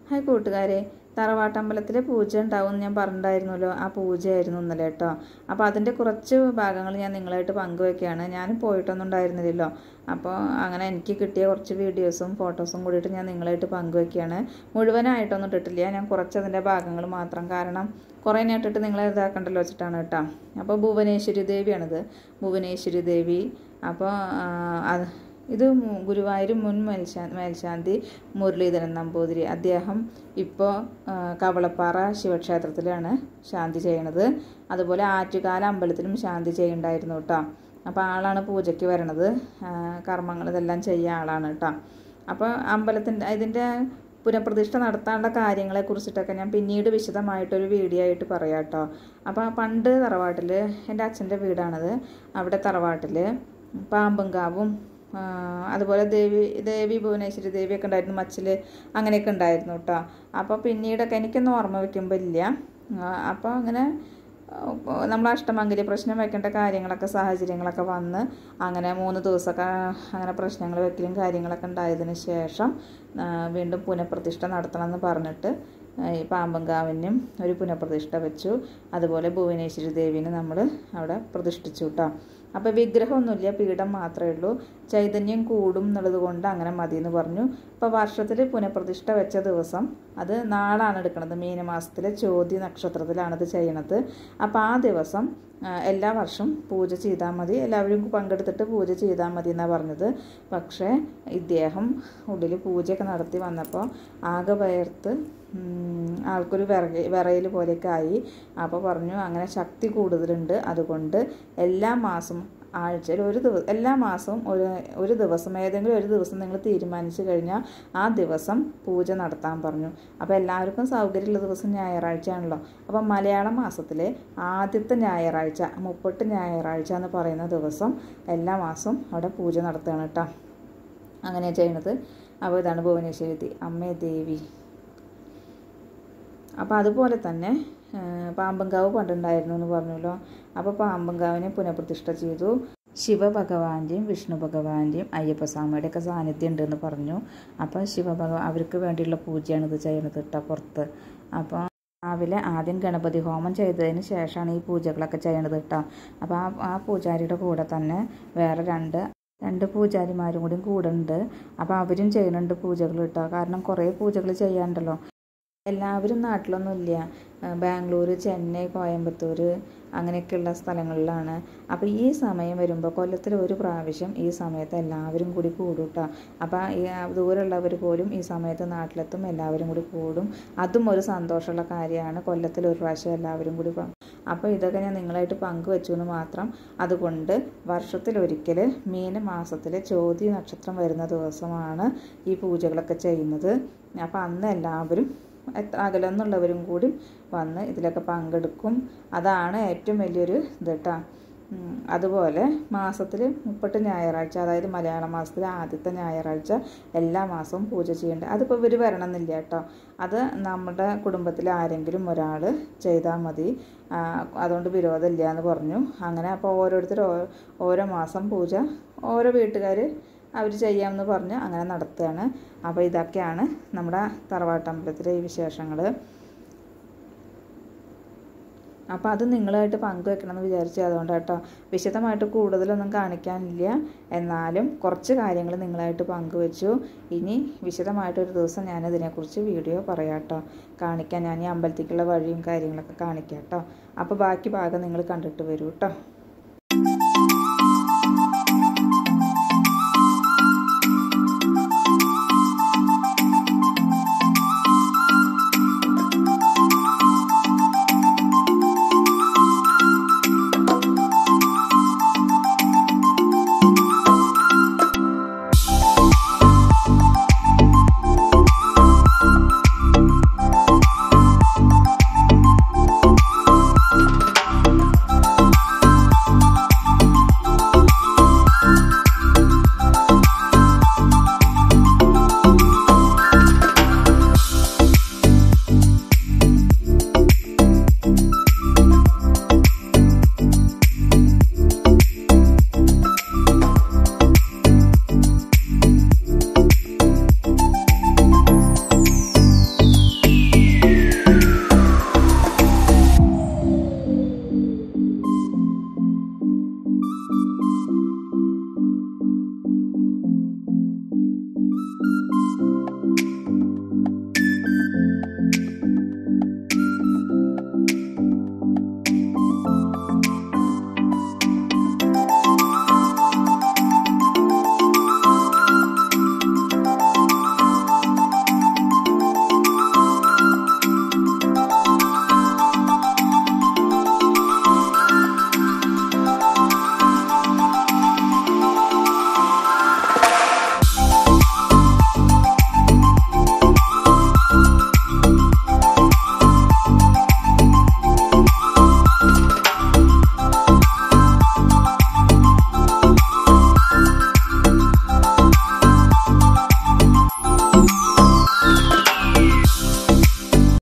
hi കൂട്ടുകാരെ തറവാട്ടമ്പലത്തിലെ പൂജ ഉണ്ടാവും എന്ന് ഞാൻ പറഞ്ഞിട്ടുണ്ടായിരുന്നല്ലോ ആ പൂജയായിരുന്നു ഇന്നലെ കേട്ടോ അപ്പോൾ അതിൻ്റെ കുറച്ച് ഭാഗങ്ങൾ ഞാൻ നിങ്ങളായിട്ട് പങ്കുവെക്കുകയാണ് ഞാൻ പോയിട്ടൊന്നും ഉണ്ടായിരുന്നില്ലല്ലോ അപ്പോൾ അങ്ങനെ എനിക്ക് കിട്ടിയ കുറച്ച് വീഡിയോസും ഫോട്ടോസും കൂടിയിട്ട് ഞാൻ നിങ്ങളായിട്ട് പങ്കുവെക്കുകയാണ് മുഴുവനായിട്ടൊന്നും ഇട്ടിട്ടില്ല ഞാൻ കുറച്ച് അതിൻ്റെ ഭാഗങ്ങൾ മാത്രം കാരണം കുറേ ഞാൻ ഇട്ടിട്ട് നിങ്ങളെ ഇതാക്കണ്ടല്ലോ വെച്ചിട്ടാണ് കേട്ടോ അപ്പോൾ ഭുവനേശ്വരി ദേവിയാണിത് ഭുവനേശ്വരി ദേവി അപ്പോൾ അത് ഇത് മു- ഗുരുവായൂർ മുൻ മേൽശാ മേൽശാന്തി മുരളീധരൻ നമ്പൂതിരി അദ്ദേഹം ഇപ്പോൾ കവളപ്പാറ ശിവക്ഷേത്രത്തിലാണ് ശാന്തി ചെയ്യണത് അതുപോലെ ആറ്റുകാല അമ്പലത്തിലും ശാന്തി ചെയ്യുന്നുണ്ടായിരുന്നു കേട്ടോ അപ്പോൾ ആളാണ് പൂജയ്ക്ക് വരണത് ആ, കർമ്മങ്ങൾ ഇതെല്ലാം ചെയ്യുക ആളാണ് കേട്ടോ അപ്പോൾ അമ്പലത്തിൻ്റെ ഇതിൻ്റെ പുനഃപ്രതിഷ്ഠ നടത്താനുള്ള കാര്യങ്ങളെ കുറിച്ചിട്ടൊക്കെ ഞാൻ പിന്നീട് വിശദമായിട്ടൊരു വീഡിയോ ആയിട്ട് പറയാം കേട്ടോ അപ്പോൾ പണ്ട് തറവാട്ടിൽ എൻ്റെ അച്ഛൻ്റെ വീടാണത് അവിടെ തറവാട്ടിൽ പാമ്പുംകാവും ആ, അതുപോലെ ദേവി ദേവി ഭുവനേശ്വരി ദേവിയൊക്കെ ഉണ്ടായിരുന്നു മച്ചിൽ അങ്ങനെയൊക്കെ ഉണ്ടായിരുന്നു കേട്ടോ അപ്പോൾ പിന്നീടൊക്കെ എനിക്കൊന്നും ഓർമ്മ വയ്ക്കുമ്പോൾ ഇല്ല അപ്പോൾ അങ്ങനെ നമ്മൾ അഷ്ടമംഗലി പ്രശ്നം വെക്കേണ്ട കാര്യങ്ങളൊക്കെ സാഹചര്യങ്ങളൊക്കെ വന്ന് അങ്ങനെ മൂന്ന് ദിവസമൊക്കെ അങ്ങനെ പ്രശ്നങ്ങൾ വെക്കലും കാര്യങ്ങളൊക്കെ ഉണ്ടായതിന് ശേഷം ആ, വീണ്ടും പുനഃപ്രതിഷ്ഠ നടത്തണമെന്ന് പറഞ്ഞിട്ട് ആ, ഈ പാമ്പങ്കാവിനും ഒരു പുനഃപ്രതിഷ്ഠ വെച്ചു അതുപോലെ ഭുവനേശ്വരി ദേവിനെ നമ്മൾ അവിടെ പ്രതിഷ്ഠിച്ചു കേട്ടോ അപ്പോൾ വിഗ്രഹമൊന്നുമില്ല പീഠം മാത്രമേ ഉള്ളൂ ചൈതന്യം കൂടും എന്നുള്ളത് കൊണ്ട് അങ്ങനെ മതി എന്ന് പറഞ്ഞു അപ്പോൾ വർഷത്തിൽ പുനഃപ്രതിഷ്ഠ വെച്ച ദിവസം അത് നാളാണ് എടുക്കുന്നത് മീനമാസത്തിലെ ചോദ്യ നക്ഷത്രത്തിലാണ് ഇത് ചെയ്യണത് അപ്പോൾ ആ ദിവസം ആ, എല്ലാ വർഷവും പൂജ ചെയ്താൽ മതി എല്ലാവരും പങ്കെടുത്തിട്ട് പൂജ ചെയ്താൽ മതി എന്നാണ് പറഞ്ഞത് പക്ഷേ ഇദ്ദേഹം ഉള്ളിൽ പൂജയൊക്കെ നടത്തി വന്നപ്പോൾ ആകെ വയർത്ത് ഉം, ആൾക്കൊരു വിറക വിറയൽ പോലെയൊക്കെ ആയി അപ്പോൾ പറഞ്ഞു അങ്ങനെ ശക്തി കൂടുതലുണ്ട് അതുകൊണ്ട് എല്ലാ മാസവും ആഴ്ചയിൽ ഒരു ദിവസം എല്ലാ മാസവും ഒരു ഒരു ദിവസം ഏതെങ്കിലും ഒരു ദിവസം നിങ്ങൾ തീരുമാനിച്ചു കഴിഞ്ഞാൽ ആ ദിവസം പൂജ നടത്താൻ പറഞ്ഞു അപ്പോൾ എല്ലാവർക്കും സൗകര്യമുള്ള ദിവസം ഞായറാഴ്ചയാണല്ലോ അപ്പോൾ മലയാള മാസത്തിലെ ആദ്യത്തെ ഞായറാഴ്ച മുപ്പട്ട് ഞായറാഴ്ച എന്ന് പറയുന്ന ദിവസം എല്ലാ മാസവും അവിടെ പൂജ നടത്തുകയാണ് കേട്ടോ അങ്ങനെയാണ് ചെയ്യണത് അപ്പോൾ ഇതാണ് ഭുവനേശ്വരി ദേ- അമ്മേ ദേവി അപ്പോൾ അതുപോലെ തന്നെ ആ, പാമ്പങ്കാവ് പണ്ടുണ്ടായിരുന്നു എന്ന് പറഞ്ഞല്ലോ അപ്പോൾ പാമ്പങ്കാവിനെ പുനഃപ്രതിഷ്ഠ ചെയ്തു ശിവഭഗവാന്റെയും വിഷ്ണു ഭഗവാന്റെയും അയ്യപ്പസ്വാമിയുടെ ഒക്കെ സാന്നിധ്യം ഉണ്ടെന്ന് പറഞ്ഞു അപ്പോൾ ശിവഭഗവാൻ അവർക്ക് വേണ്ടിയുള്ള പൂജയാണ് ഇത് ചെയ്യുന്നത് കേട്ടോ പുറത്ത് അപ്പോൾ രാവിലെ ആദ്യം ഗണപതി ഹോമം ചെയ്തതിന് ശേഷമാണ് ഈ പൂജകളൊക്കെ ചെയ്യണത് കേട്ടോ അപ്പോൾ ആ ആ പൂജാരിയുടെ കൂടെ തന്നെ വേറെ രണ്ട് രണ്ട് പൂജാരിമാരും കൂടി കൂടെ ഉണ്ട് അപ്പോൾ അവരും ചെയ്യുന്നുണ്ട് പൂജകൾ കേട്ടോ കാരണം കുറേ പൂജകൾ ചെയ്യാനുണ്ടല്ലോ എല്ലാവരും നാട്ടിലൊന്നും ഇല്ല ആ, ബാംഗ്ലൂർ ചെന്നൈ കോയമ്പത്തൂർ അങ്ങനെയൊക്കെയുള്ള സ്ഥലങ്ങളിലാണ് അപ്പോൾ ഈ സമയം വരുമ്പോൾ കൊല്ലത്തിൽ ഒരു പ്രാവശ്യം ഈ സമയത്ത് എല്ലാവരും കൂടി കൂടും കേട്ടോ അപ്പോൾ ഈ ദൂരമുള്ളവർ പോലും ഈ സമയത്ത് നാട്ടിലെത്തും എല്ലാവരും കൂടി കൂടും അതും ഒരു സന്തോഷമുള്ള കാര്യമാണ് കൊല്ലത്തിൽ ഒരു പ്രാവശ്യം എല്ലാവരും കൂടി പ- അപ്പോൾ ഇതൊക്കെ ഞാൻ നിങ്ങളായിട്ട് പങ്കുവെച്ചു എന്ന് മാത്രം അതുകൊണ്ട് വർഷത്തിലൊരിക്കൽ മീന മാസത്തിൽ ചോതി നക്ഷത്രം വരുന്ന ദിവസമാണ് ഈ പൂജകളൊക്കെ ചെയ്യുന്നത് അപ്പോൾ അന്ന് എല്ലാവരും എത്ര അകലെന്നുള്ളവരും കൂടി വന്ന് ഇതിലൊക്കെ പങ്കെടുക്കും അതാണ് ഏറ്റവും വലിയൊരു ഇത് കേട്ടോ ഉം, അതുപോലെ മാസത്തിൽ മുപ്പട്ട് ഞായറാഴ്ച അതായത് മലയാള മാസത്തിലെ ആദ്യത്തെ ഞായറാഴ്ച എല്ലാ മാസവും പൂജ ചെയ്യേണ്ടത് അതിപ്പോൾ ഇവർ വരണമെന്നില്ല കേട്ടോ അത് നമ്മുടെ കുടുംബത്തിലെ ആരെങ്കിലും ഒരാൾ ചെയ്താൽ മതി ആ, അതുകൊണ്ട് വിരോധമില്ല എന്ന് പറഞ്ഞു അങ്ങനെ അപ്പോൾ ഓരോരുത്തർ ഓ- ഓരോ മാസം പൂജ ഓരോ വീട്ടുകാർ അവർ ചെയ്യാമെന്ന് പറഞ്ഞ് അങ്ങനെ നടത്തുകയാണ് അപ്പോൾ ഇതൊക്കെയാണ് നമ്മുടെ തറവാട്ടമ്പലത്തിലെ ഈ വിശേഷങ്ങൾ അപ്പോൾ അത് നിങ്ങളായിട്ട് പങ്കുവെക്കണം എന്ന് വിചാരിച്ചു അതുകൊണ്ട് കേട്ടോ വിശദമായിട്ട് കൂടുതലൊന്നും കാണിക്കാനില്ല എന്നാലും കുറച്ച് കാര്യങ്ങൾ നിങ്ങളായിട്ട് പങ്കുവെച്ചു ഇനി വിശദമായിട്ട് ഒരു ദിവസം ഞാൻ ഇതിനെക്കുറിച്ച് വീഡിയോ പറയാം കേട്ടോ കാണിക്കാൻ ഞാൻ ഈ അമ്പലത്തേക്കുള്ള വഴിയും കാര്യങ്ങളൊക്കെ കാണിക്കാം കേട്ടോ അപ്പോൾ ബാക്കി ഭാഗം നിങ്ങൾ കണ്ടിട്ട് വരൂ കേട്ടോ